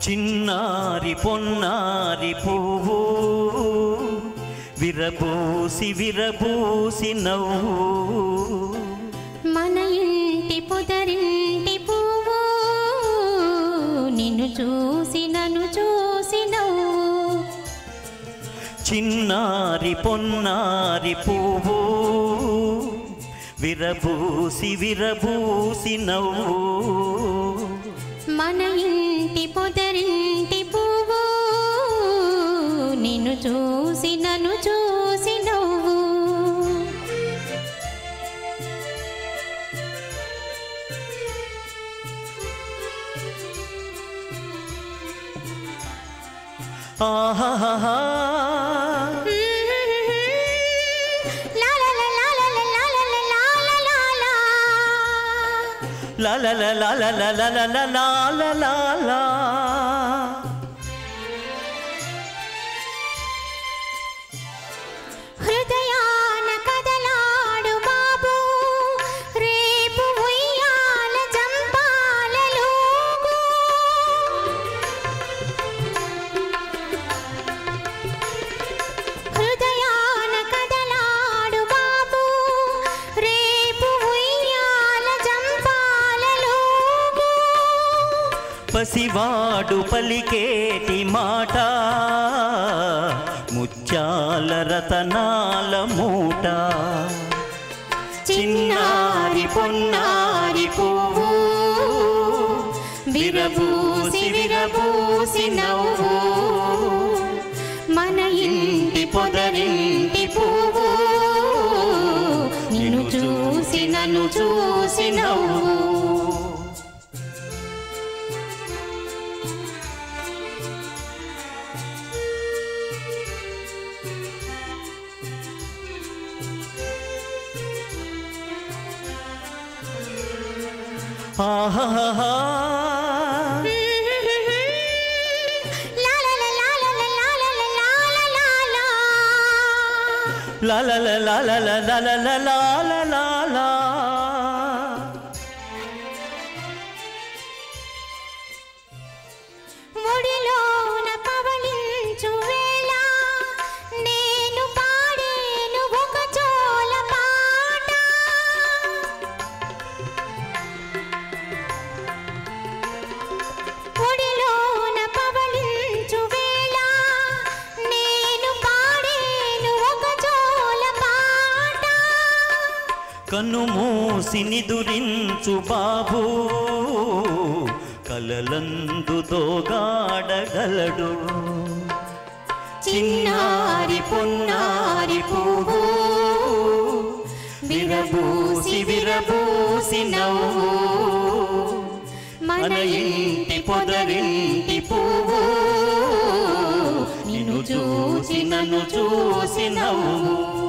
చిన్నారి పొన్నారి పువ్వు విరబూసి విరబూసి నవ్వు మన ఇంటి పొదరింటి పువ్వు నిన్ను చూసి నన్ను చూసి నవ్వు చిన్నారి పొన్నారి పువ్వు విరబూసి విరబూసి నవ్వు మన ఇంటి పొదరింటి పువ్వు నిన్ను చూసి నన్ను చూసి నవ్వు ఆహాహా లా లా లా లా లా లా లా లా లా లా లా లా. లా లా లా లా లా లా లా లా లా లా లా లా. హృదయాన కదలాడు బాబు రేపు ఉయ్యాల జంపాలలోగు హృదయాన కదలాడు బాబు రేపు ఉయ్యాల జంపాలలోగు పసివాడు పలికేటి మాట ముత్యాల రతనాల మూట చిన్నారి పొన్నారి పువ్వు విరబూసి విరబూసి నవ్వు మన ఇంటి పొదరింటి పువ్వు నిన్ను చూసి నన్ను చూసి నవ్వు ఆహాహా లా లా లా లా లా లా లా లా లా లా లా లా. లా లా లా లా లా లా లా లా లా లా లా లా. ముడిలోన పవళించు వేళ నేను పాడేను ఒక చోల పాట ముడిలోన పవళించు వేళ నేను పాడేను ఒక చోల పాట కన్ను మూసి నిదురించు బాబు కలలందు దోగాడగలడు చిన్నారి పొన్నారి పువ్వు విరబూసి విరబూసి నవ్వు మన ఇంటి పొదరింటి పువ్వు నిన్ను చూసి నన్ను చూసి నవ్వు